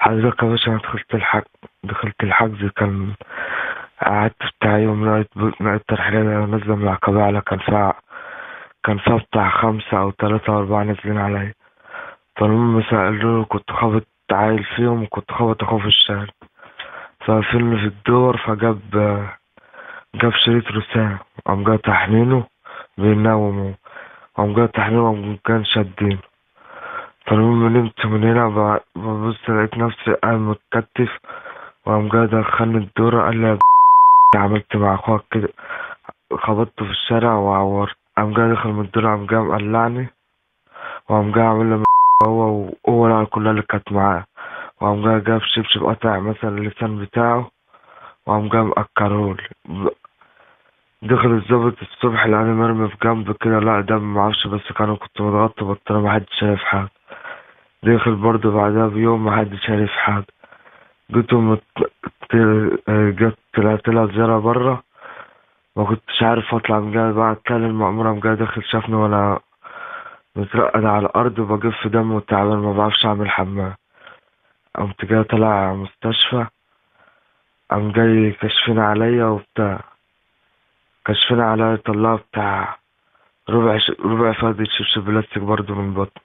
حضرتك يا باشا أنا دخلت الحجز دخلت الحجز كان قعدت بتاع يوم لقيت لقيت ترحيلية نازلة من العقبة على كان ساعة كان فيها بتاع خمسة أو تلاتة أو أربعة نازلين عليا فالمهم سألوني كنت خابط عيل فيهم وكنت خابط أخوه في الشارع فقفلني في الدور فجاب جاب شريط رسام قام جاي طاحنينه بينوموا قام جاي طاحنينه وقام جاي شادينه فالمهم نمت من هنا ب- ببص لقيت نفسي قايم متكتف وقام جاي دخلني الدورة قال لي يا عملت مع أخوك كده خبطته في الشارع وعورت قام جاي دخل من الدورة قام جاي مقلعني وقام جاي عامل لي هو وهو العيال كلها اللي كانت معاه وقام جاي جاب شبشب قطع مثلا اللسان بتاعه وقام جاي مأكرهولي ب- دخل الظابط الصبح لقاني مرمي في جنب كده لا دم معرفش بس كانوا كنت متغطى بطارية محدش شايف حاجة دخل برضه بعدها بيوم محدش عارف حاجة جيتهم مت- ت- جت طلعت لها زيارة برا ما كنتش عارف اطلع من جاي بقى اتكلم المأمور قام جاي داخل شافني وانا مترقد على الارض وبجف دم وتعبان ما بعرفش اعمل حمام قمت جاي طالع مستشفى قام جاي كشفين عليا وبتاع كشفين عليا طلعوا بتاع ربع ش... ربع فردة شبشب بلاستيك برضه من بطن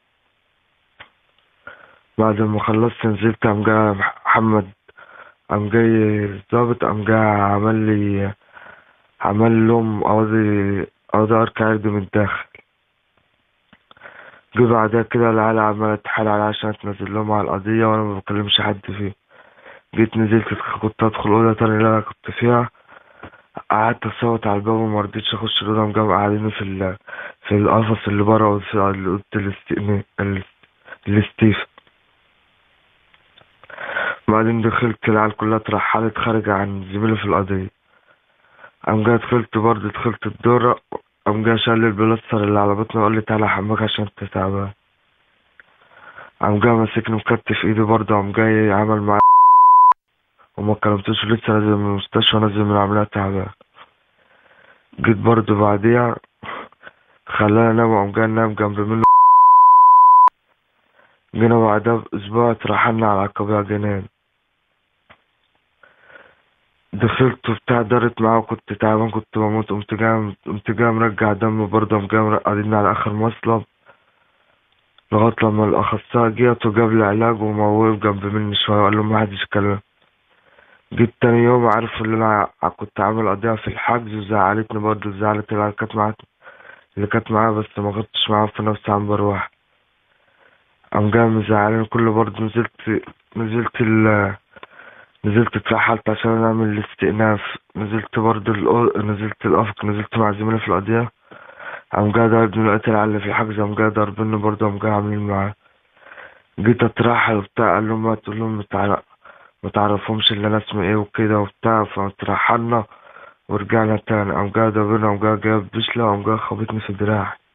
بعد ما خلصت نزلت قام جاي محمد قام جاي ظابط قام جاي عمل لي عمل لهم قاضي قاضي أرك عرض من الداخل جه بعدها كده العيال عمالة تحايل عليا عشان تنزل لهم على القضية وأنا ما بكلمش حد فيه جيت نزلت كنت أدخل أوضة تانية اللي أنا كنت فيها قعدت أصوت على الباب ومرضتش أخش الأوضة قام جاي قاعدين في ال في القفص اللي برا وفي أوضة الاستئناف الاستيف بعدين دخلت العيال كلها اترحلت خارجة عن زميلي في القضية قام جاي دخلت برضه دخلت الدورة قام جاي شال لي البلاستر اللي على بطني وقال لي تعالى حماك عشان انت تعبان قام جاي ماسكني مكتف ايدي برضه قام جاي عمل معايا وما كلمتوش لسه نازل من المستشفى نازل من العملية تعبان جيت برضه بعديها خلاني انام وقام جاي نام جنب منه جينا بعدها بأسبوع اترحلنا على العقبية جنان دخلت وبتاع دارت معاه وكنت تعبان كنت بموت قمت جاي قمت جاي مرجع دم برضه قام جاي مرقدين على آخر مصلب لغاية لما الأخصائي جيت وجاب لي علاج وموقف جنب مني شوية وقال له محدش يكلمك جيت تاني يوم عارف اللي أنا ع- كنت عامل قضية في الحجز وزعلتني برضه زعلت اللي كانت معايا اللي كانت معايا بس ما كنتش معاها في نفس عم بروح قام جاي مزعلني كله برضه نزلت نزلت ال نزلت اترحلت عشان اعمل الاستئناف نزلت برضه الأو- نزلت الافق نزلت مع زميلي في القضية قام جاي ضربني لقيت العيال اللي في الحجز قام جاي ضربني برضه قام جاي عاملين معاه جيت اترحل وبتاع قال لهم ما تقول لهم متعرف ما تعرفهمش اللي انا اسمي ايه وكده وبتاع فاترحلنا ورجعنا تاني قام جاي ضربني قام جاي جايب بشلة قام جاي خبطني في دراعي